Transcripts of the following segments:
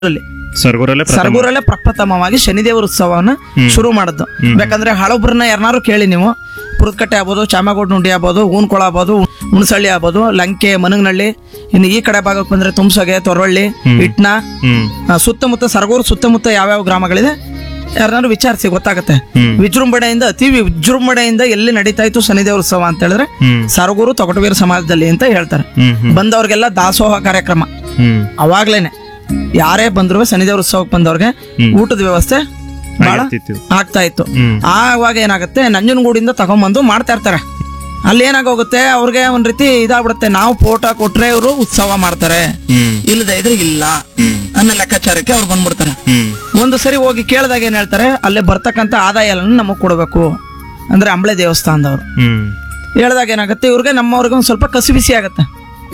ಅಲ್ಲಿ ಸರ್ಗೂರಲ್ಲೇ ಪ್ರಥಮ. ಸರಗೂರಲ್ಲೇ ಪ್ರಪ್ರಥಮವಾಗಿ ಶನಿದೇವರ ಉತ್ಸವವನ್ನ ಶುರು ಮಾಡಿದ್ದು ಬೇಕಂದ್ರೆ ಹಳೊಬ್ರನ್ನ ಯಾರನ್ನಾರು ಕೇಳಿ ನೀವು ಪುರದಕಟ್ಟೆ ಆಗ್ಬೋದು ಚಾಮಗೋಡ್ ನುಂಡಿ ಆಗ್ಬೋದು ಊನ್ಕೊಳ ಆಗ್ಬೋದು ಹುಣಸಳ್ಳಿ ಆಗ್ಬೋದು ಲಂಕೆ ಮನಗನಹಳ್ಳಿ ಇನ್ನು ಈ ಕಡೆ ಭಾಗಕ್ಕೆ ಬಂದ್ರೆ ತುಮ್ಸಗೆ ತೊರವಳ್ಳಿ ಇಟ್ನ ಹ್ಮ್ ಆ, ಸುತ್ತಮುತ್ತ ಸರಗೂರು ಸುತ್ತಮುತ್ತ ಯಾವ್ಯಾವ ಗ್ರಾಮಗಳಿದೆ ಯಾರನ್ನಾರು ವಿಚಾರಿಸಿ ಗೊತ್ತಾಗುತ್ತೆ ಹ್ಮ್. ವಿಜೃಂಭಣೆಯಿಂದ ಅತಿ ವಿಜೃಂಭಣೆಯಿಂದ ಎಲ್ಲಿ ನಡೀತಾ ಇತ್ತು ಶನಿದೇವರ ಉತ್ಸವ ಅಂತ ಹೇಳಿದ್ರೆ ಹ್ಮ್ ಸರಗೂರು ತೊಗಟವೀರ ಸಮಾಜದಲ್ಲಿ ಅಂತ ಹೇಳ್ತಾರೆ ಹ್ಮ್ ಹ್ಮ್ ಬಂದವ್ರಿಗೆಲ್ಲ ದಾಸೋಹ ಕಾರ್ಯಕ್ರಮ ಹ್ಮ್ ಅವಾಗ್ಲೇನೆ ಯಾರೇ ಬಂದ್ರು ಶನಿದೇವ್ರ ಉತ್ಸವಕ್ಕೆ ಬಂದವ್ರಿಗೆ ಹ್ಮ್. ಊಟದ ವ್ಯವಸ್ಥೆ ಬಹಳ ಆಗಿರ್ತಿತ್ತು. ಆಗ್ತಾ ಇತ್ತು ಹ್ಮ್ ಆವಾಗ ಏನಾಗುತ್ತೆ ನಂಜನಗೂಡಿಂದ ತಗೊಂಬಂದು ಮಾಡ್ತಾ ಇರ್ತಾರೆ ಅಲ್ಲಿ ಏನಾಗೋಗುತ್ತೆ ಅವ್ರಿಗೆ ಒಂದ್ ರೀತಿ ಇದಾಗ್ಬಿಡುತ್ತೆ ನಾವು ಫೋಟೋ ಕೊಟ್ರೆ ಇವರು ಉತ್ಸವ ಮಾಡ್ತಾರೆ ಹ್ಮ್ ಇಲ್ಲದೆ ಇದ್ರೆ ಇಲ್ಲ ಹ್ಮ್ ಅನ್ನೋ ಲೆಕ್ಕಾಚಾರಕ್ಕೆ ಅವ್ರು ಬಂದ್ಬಿಡ್ತಾರೆ ಹ್ಮ್ ಒಂದು ಸರಿ ಹೋಗಿ ಕೇಳಿದಾಗ ಏನ್ ಹೇಳ್ತಾರೆ ಅಲ್ಲೇ ಬರ್ತಕ್ಕಂಥ ಆದಾಯ ಎಲ್ಲ ನಮಗ್ ಕೊಡಬೇಕು ಅಂದ್ರೆ ಅಂಬಳೆ ದೇವಸ್ಥಾನದವ್ರು ಹ್ಮ್ ಹೇಳಿದಾಗ ಏನಾಗುತ್ತೆ ಇವ್ರಿಗೆ ನಮ್ಮವ್ರಿಗೆ ಒಂದ್ ಸ್ವಲ್ಪ ಕಸಿ ಬಿಸಿ ಆಗುತ್ತೆ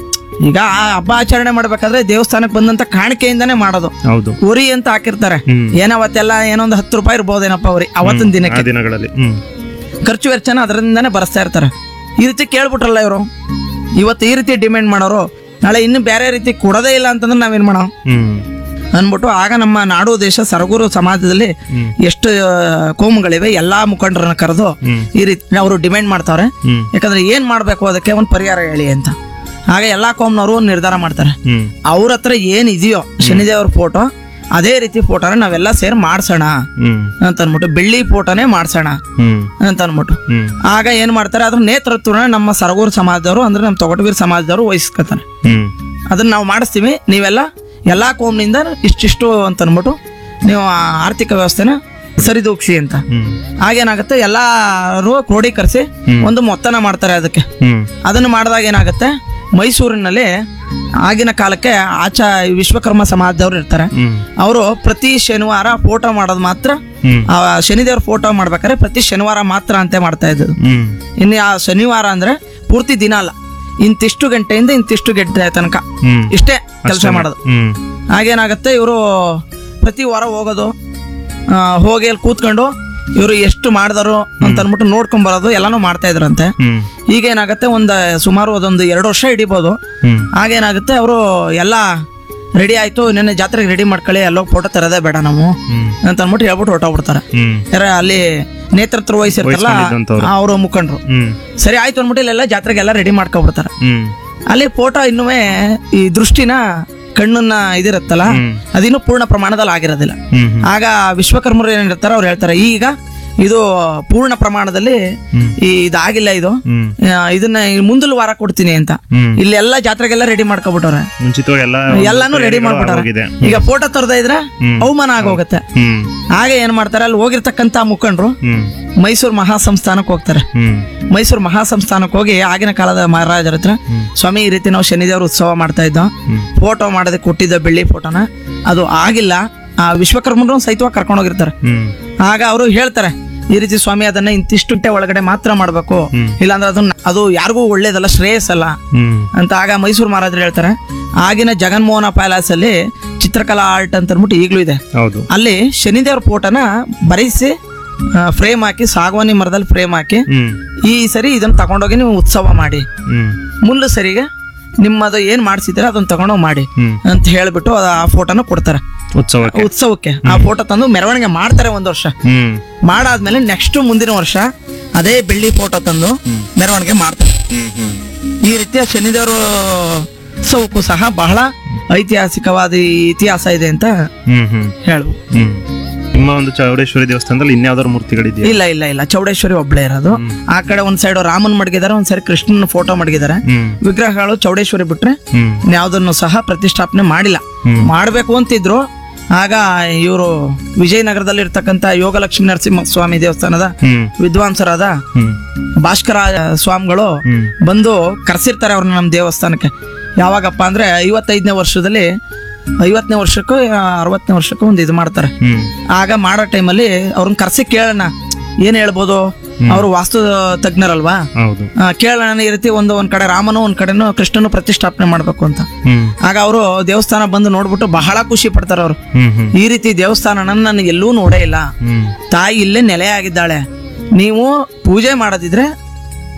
ಈಗ ಆ ಹಬ್ಬ ಆಚರಣೆ ಮಾಡ್ಬೇಕಾದ್ರೆ ದೇವಸ್ಥಾನಕ್ಕೆ ಬಂದಂತ ಕಾಣಿಕೆಯಿಂದಾನೇ ಮಾಡೋದು ಹೌದು ಉರಿ ಅಂತ ಹಾಕಿರ್ತಾರೆ ಹ್ಮ್. ಏನವತ್ತೆಲ್ಲ ಏನೊಂದು ಹತ್ತು ರೂಪಾಯಿ ಇರ್ಬೋದೇನಪ್ಪ ಉರಿ ಅವತ್ತಿನ ಆ ದಿನಕ್ಕೆ ದಿನಗಳಲ್ಲಿ ಹ್ಮ್ ಖರ್ಚು ವೆಚ್ಚನ ಅದರಿಂದಾನೇ ಬರೆಸ್ತಾ ಇರ್ತಾರೆ ಈ ರೀತಿ ಕೇಳ್ಬಿಟ್ರಲ್ಲ ಇವರು ಇವತ್ತು ಈ ರೀತಿ ಡಿಮ್ಯಾಂಡ್ ಮಾಡೋರು ನಾಳೆ ಇನ್ನು ಬೇರೆ ರೀತಿ ಕೊಡೋದೇ ಇಲ್ಲ ಅಂತಂದ್ರೆ ನಾವೇನ್ ಮಾಡೋ ಹ್ಮ್ ಅನ್ಬಿಟ್ಟು ಆಗ ನಮ್ಮ ನಾಡು ದೇಶ ಸರಗೂರು ಸಮಾಜದಲ್ಲಿ ಹ್ಮ್. ಎಷ್ಟು ಆ, ಕೋಮುಗಳಿವೆ ಎಲ್ಲಾ ಮುಖಂಡರನ್ನ ಕರೆದು ಹ್ಮ್. ಈ ರೀತಿ ಅವರು ಡಿಮ್ಯಾಂಡ್ ಮಾಡ್ತಾವ್ರೆ ಹ್ಮ್ ಯಾಕಂದ್ರೆ ಏನ್ ಮಾಡ್ಬೇಕು ಅದಕ್ಕೆ ಒಂದು ಪರಿಹಾರ ಹೇಳಿ ಅಂತ ಆಗ ಎಲ್ಲಾ ಕೋಮ್ನವರು ಒಂದು ನಿರ್ಧಾರ ಮಾಡ್ತಾರೆ ಹ್ಮ್ ಅವ್ರ ಹತ್ರ ಏನ್ ಇದೆಯೋ ಶನಿದೇವ್ರ ಫೋಟೋ ಅದೇ ರೀತಿ ಫೋಟೋನ ನಾವೆಲ್ಲ ಸೇರಿ ಮಾಡ್ಸೋಣ ಹ್ಮ್ ಅಂತ ಅನ್ಬಿಟ್ಟು ಬೆಳ್ಳಿ ಫೋಟೋನೇ ಮಾಡ್ಸೋಣ ಹ್ಮ್ ಅಂತ ಅನ್ಬಿಟ್ಟು ಹ್ಮ್ ಆಗ ಏನ್ ಮಾಡ್ತಾರೆ ಅದ್ರ ನೇತೃತ್ವನ ನಮ್ಮ ಸರಗೂರು ಸಮಾಜದವರು ಅಂದ್ರೆ ನಮ್ಮ ತೊಗಟವೀರ್ ಸಮಾಜದವರು ವಹಿಸ್ಕೊತಾರೆ ಹ್ಮ್ ಅದನ್ನ ನಾವು ಮಾಡಿಸ್ತೀವಿ ನೀವೆಲ್ಲ ಎಲ್ಲಾ ಕೋಮ್ನಿಂದ ಇಷ್ಟಿಷ್ಟು ಅಂತ ಅನ್ಬಿಟ್ಟು ನೀವು ಆ ಆರ್ಥಿಕ ವ್ಯವಸ್ಥೆನ ಸರಿದೂಗ್ಸಿ ಅಂತ ಹ್ಮ್ ಆಗೇನಾಗುತ್ತೆ ಎಲ್ಲಾರು ಕ್ರೋಢೀಕರಿಸಿ ಒಂದು ಮೊತ್ತನ ಮಾಡ್ತಾರೆ ಅದಕ್ಕೆ ಹ್ಮ್ ಅದನ್ನು ಮಾಡಿದಾಗ ಏನಾಗುತ್ತೆ ಮೈಸೂರಿನಲ್ಲಿ ಆಗಿನ ಕಾಲಕ್ಕೆ ಆಚಾ ವಿಶ್ವಕರ್ಮ ಸಮಾಜದವ್ರು ಇರ್ತಾರೆ ಹ್ಮ್ ಅವರು ಪ್ರತಿ ಶನಿವಾರ ಫೋಟೋ ಮಾಡೋದು ಮಾತ್ರ ಹ್ಮ್ ಆ ಶನಿದೇವ್ರ ಫೋಟೋ ಮಾಡ್ಬೇಕಾದ್ರೆ ಪ್ರತಿ ಶನಿವಾರ ಮಾತ್ರ ಅಂತೆ ಮಾಡ್ತಾ ಇದ್ದು ಹ್ಮ್ ಇನ್ನು ಆ ಶನಿವಾರ ಅಂದ್ರೆ ಪೂರ್ತಿ ದಿನ ಅಲ್ಲ ಇಂತಿಷ್ಟು ಗಂಟೆಯಿಂದ ಇಂತಿಷ್ಟು ಗಂಟೆ ತನಕ ಹ್ಮ್ ಇಷ್ಟೇ ಕೆಲಸ ಮಾಡೋದು ಹ್ಮ್ ಹಾಗೇನಾಗುತ್ತೆ ಇವರು ಪ್ರತಿ ವಾರ ಹೋಗೋದು ಆ, ಹೋಗಿ ಅಲ್ಲಿ ಕೂತ್ಕೊಂಡು ಇವರು ಎಷ್ಟು ಮಾಡಿದರು ಅಂತ ಅಂದ್ಬಿಟ್ಟು ನೋಡ್ಕೊಂಡ್ ಬರೋದು ಎಲ್ಲಾನು ಮಾಡ್ತಾ ಇದ್ರಂತೆ ಹ್ಮ್ ಈಗ ಏನಾಗುತ್ತೆ ಒಂದು ಸುಮಾರು ಅದೊಂದು ಎರಡು ವರ್ಷ ಹಿಡಿಬೋದು ಹ್ಮ್ ಆಗೇನಾಗುತ್ತೆ ಅವರು ಎಲ್ಲ ರೆಡಿ ಆಯ್ತು ನೆನ್ನೆ ಜಾತ್ರೆಗೆ ರೆಡಿ ಮಾಡ್ಕೊಳ್ಳಿ ಎಲ್ಲೋಗಿ ಫೋಟೋ ತರದೇ ಬೇಡ ನಾವು ಹ್ಮ್ ಅಂತ ಅಂದ್ಬಿಟ್ಟು ಹೇಳ್ಬಿಟ್ಟು ಹೊಟ್ಟೋಗ್ಬಿಡ್ತಾರೆ ಹ್ಮ್ ಯಾರ ಅಲ್ಲಿ ನೇತೃತ್ವ ವಹಿಸಿರ್ತಾರಲ್ಲ ವಹಿಸ್ಕೊಂಡಿದ್ದಂಥವ್ರು. ಅವರು ಮುಖಂಡರು ಹ್ಮ್ ಸರಿ ಆಯ್ತು ಅಂದ್ಬಿಟ್ಟು ಇಲ್ಲೆಲ್ಲ ಜಾತ್ರೆಗೆಲ್ಲ ರೆಡಿ ಮಾಡ್ಕೊಬಿಡ್ತಾರೆ ಹ್ಮ್ ಅಲ್ಲಿ ಫೋಟೋ ಇನ್ನೂ ಈ ದೃಷ್ಟಿನ ಕಣ್ಣನ್ನ ಇದಿರುತ್ತಲ್ಲ ಹ್ಮ್. ಅದಿನ್ನೂ ಪೂರ್ಣ ಪ್ರಮಾಣದಲ್ಲಿ ಆಗಿರೋದಿಲ್ಲ ಹ್ಮ್ ಹ್ಮ್ ಆಗ ವಿಶ್ವಕರ್ಮರು ಏನಿರ್ತಾರ ಅವ್ರು ಹೇಳ್ತಾರೆ ಈಗ ಇದು ಪೂರ್ಣ ಪ್ರಮಾಣದಲ್ಲಿ ಹ್ಮ್. ಈ ಇದಾಗಿಲ್ಲ ಇದು ಹ್ಮ್ ಆ, ಇದನ್ನ ಈ ಮುಂದಿನ ವಾರ ಕೊಡ್ತೀನಿ ಅಂತ ಹ್ಮ್ ಇಲ್ಲೆಲ್ಲ ಜಾತ್ರೆಗೆಲ್ಲ ರೆಡಿ ಮಾಡ್ಕೊಬಿಟ್ಟವ್ರೆ ಮುಂಚಿತವಾಗಿ ಎಲ್ಲ ಎಲ್ಲಾನು ರೆಡಿ ಮಾಡ್ಬಿಟ್ಟಾರೆ ಹೋಗಿದೆ ಈಗ ಫೋಟೋ ತರದೇ ಇದ್ರೆ ಹ್ಮ್. ಅವಮಾನ ಆಗೋಗುತ್ತೆ ಹ್ಮ್ ಆಗ ಏನ್ ಮಾಡ್ತಾರೆ ಅಲ್ಲಿ ಹೋಗಿರ್ತಕ್ಕಂತ ಮುಖಂಡರು ಹ್ಮ್ ಮೈಸೂರು ಮಹಾಸಂಸ್ಥಾನಕ್ಕೆ ಹೋಗ್ತಾರೆ ಹ್ಮ್ ಮೈಸೂರು ಮಹಾಸಂಸ್ಥಾನಕ್ಕೆ ಹೋಗಿ ಆಗಿನ ಕಾಲದ ಮಹಾರಾಜರ ಹತ್ರ ಸ್ವಾಮಿ ಈ ರೀತಿ ನಾವು ಶನಿದೇವ್ರ ಉತ್ಸವ ಮಾಡ್ತಾ ಇದ್ದೋ ಹ್ಮ್. ಫೋಟೋ ಮಾಡೋದಕ್ಕೆ ಕೊಟ್ಟಿದ್ದ ಬೆಳ್ಳಿ ಫೋಟೋನ ಅದು ಆಗಿಲ್ಲ ಆ ವಿಶ್ವಕರ್ಮರು ಸಹಿತವಾಗಿ ಕರ್ಕೊಂಡು ಹೋಗಿರ್ತಾರೆ ಹ್ಮ್ ಆಗ ಅವರು ಹೇಳ್ತಾರೆ ಈ ರೀತಿ ಸ್ವಾಮಿ ಅದನ್ನ ಇಂತಿಷ್ಟುಟ್ಟೆ ಒಳಗಡೆ ಮಾತ್ರ ಮಾಡ್ಬೇಕು ಹ್ಮ್. ಇಲ್ಲಾಂದ್ರೆ ಅದನ್ನ ಅದು ಯಾರಿಗೂ ಒಳ್ಳೇದಲ್ಲ ಶ್ರೇಯಸ್ಸಲ್ಲ ಹ್ಮ್ ಅಂತ ಆಗ ಮೈಸೂರು ಮಹಾರಾಜರು ಹೇಳ್ತಾರೆ ಆಗಿನ ಜಗನ್ಮೋಹನ ಪ್ಯಾಲೇಸ್ ಅಲ್ಲಿ ಚಿತ್ರಕಲಾ ಆರ್ಟ್ ಅಂತ ಅಂದ್ಬಿಟ್ಟು ಈಗಲೂ ಇದೆ ಹೌದು ಅಲ್ಲಿ ಶನಿದೇವ್ರ ಫೋಟೋನ ಬರೆಸಿ ಫ್ರೇಮ್ ಹಾಕಿ ಸಾಗವಾನಿ ಮರದಲ್ಲಿ ಫ್ರೇಮ್ ಹಾಕಿ ಹ್ಮ್ ಈ ಸರಿ ಇದನ್ನ ತಗೊಂಡೋಗಿ ನೀವು ಉತ್ಸವ ಮಾಡಿ ಹ್ಮ್ ಮುಂದೆ ಸರಿಗೆ ನಿಮ್ಮದು ಏನ್ ಮಾಡಿಸಿದ್ರೆ ಅದನ್ನ ತಗೊಂಡೋಗಿ ಮಾಡಿ ಹ್ಮ್ ಅಂತ ಹೇಳ್ಬಿಟ್ಟು ಅದು ಆ ಫೋಟೋನ ಕೊಡ್ತಾರೆ ಉತ್ಸವಕ್ಕೆ ಉತ್ಸವಕ್ಕೆ ಆ ಫೋಟೋ ತಂದು ಮೆರವಣಿಗೆ ಮಾಡ್ತಾರೆ ಒಂದ್ ವರ್ಷ ಹ್ಮ್ ಮಾಡಾದ್ಮೇಲೆ ನೆಕ್ಸ್ಟ್ ಮುಂದಿನ ವರ್ಷ ಅದೇ ಬೆಳ್ಳಿ ಫೋಟೋ ತಂದು ಮೆರವಣಿಗೆ ಮಾಡ್ತಾರೆ ಹ್ಮ್ ಹ್ಮ್ ಈ ರೀತಿಯ ಶನಿದೇವರು ಉತ್ಸವಕ್ಕೂ ಸಹ ಬಹಳ ಐತಿಹಾಸಿಕವಾದ ಈ ಇತಿಹಾಸ ಇದೆ ಅಂತ ಹ್ಮ್ ಹ್ಮ್ ಹೇಳ್ಬೋದು ಹ್ಮ್ ನಿಮ್ಮ ಒಂದು ಚೌಡೇಶ್ವರಿ ದೇವಸ್ಥಾನದಲ್ಲಿ ಇನ್ಯಾವ್ದಾದ್ರು ಮೂರ್ತಿಗಳಿದೆಯಾ ಇಲ್ಲ ಇಲ್ಲ ಇಲ್ಲ ಚೌಡೇಶ್ವರಿ ಒಬ್ಳೇ ಇರೋದು ಆ ಕಡೆ ಒಂದ್ ಸೈಡ್ ರಾಮನ್ ಮಡಗಿದ್ದಾರೆ ಒಂದ್ ಸೈಡ್ ಕೃಷ್ಣನ ಫೋಟೋ ಮಡಗಿದ್ದಾರೆ ಹ್ಮ್ ವಿಗ್ರಹಗಳು ಚೌಡೇಶ್ವರಿ ಬಿಟ್ರೆ ಹ್ಮ್ ಯಾವುದನ್ನು ಸಹ ಪ್ರತಿಷ್ಠಾಪನೆ ಮಾಡಿಲ್ಲ ಹ್ಮ್. ಮಾಡಬೇಕು ಅಂತಿದ್ರು ಆಗ ಇವರು ವಿಜಯನಗರದಲ್ಲಿ ಇರ್ತಕ್ಕಂಥ ಯೋಗಲಕ್ಷ್ಮೀ ನರಸಿಂಹ ಸ್ವಾಮಿ ದೇವಸ್ಥಾನದ ಹ್ಮ್ ವಿದ್ವಾಂಸರಾದ ಹ್ಮ್ ಭಾಸ್ಕರ ಸ್ವಾಮಿಗಳು ಹ್ಮ್ ಬಂದು ಕರೆಸಿರ್ತಾರೆ ಅವ್ರನ್ನ ನಮ್ಮ ದೇವಸ್ಥಾನಕ್ಕೆ ಯಾವಾಗಪ್ಪ ಅಂದ್ರೆ ಐವತ್ತೈದನೇ ವರ್ಷದಲ್ಲಿ ಐವತ್ತನೇ ವರ್ಷಕ್ಕೂ ಅರವತ್ತನೇ ವರ್ಷಕ್ಕೂ ಒಂದು ಇದು ಮಾಡ್ತಾರೆ ಹ್ಮ್ ಆಗ ಮಾಡೋ ಟೈಮಲ್ಲಿ ಅವ್ರನ್ನ ಕರ್ಸಿ ಕೇಳೋಣ ಏನ್ ಹೇಳ್ಬೋದು ಅವರು ವಾಸ್ತು ತಜ್ಞರಲ್ವಾ ಹೌದು ಆ, ಕೇಳೋಣ ಈ ರೀತಿ ಒಂದು ಒಂದ್ ಕಡೆ ರಾಮನು ಒಂದ್ ಕಡೆನು ಕೃಷ್ಣನು ಪ್ರತಿಷ್ಠಾಪನೆ ಮಾಡ್ಬೇಕು ಅಂತ ಹ್ಮ್ ಆಗ ಅವರು ದೇವಸ್ಥಾನ ಬಂದು ನೋಡ್ಬಿಟ್ಟು ಬಹಳ ಖುಷಿ ಪಡ್ತಾರೆ ಅವರು ಹ್ಮ್ ಹ್ಮ್ ಈ ರೀತಿ ದೇವಸ್ಥಾನನ ನಾನು ಎಲ್ಲೂ ನೋಡೇ ಇಲ್ಲ ಹ್ಮ್ ತಾಯಿ ಇಲ್ಲೇ ನೆಲೆಯಾಗಿದ್ದಾಳೆ ನೀವು ಪೂಜೆ ಮಾಡೋದಿದ್ರೆ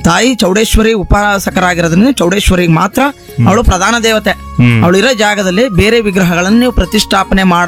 ತಾಯಿ ಚೌಡೇಶ್ವರಿ ಉಪಾಸಕರಾಗಿರೋದ್ರಿಂದ ಚೌಡೇಶ್ವರಿಗೆ ಮಾತ್ರ ಅವಳು ಪ್ರಧಾನ ದೇವತೆ ಹ್ಮ್ ಅವಳು ಇರೋ ಜಾಗದಲ್ಲಿ ಬೇರೆ ವಿಗ್ರಹಗಳನ್ನು ನೀವು ಪ್ರತಿಷ್ಠಾಪನೆ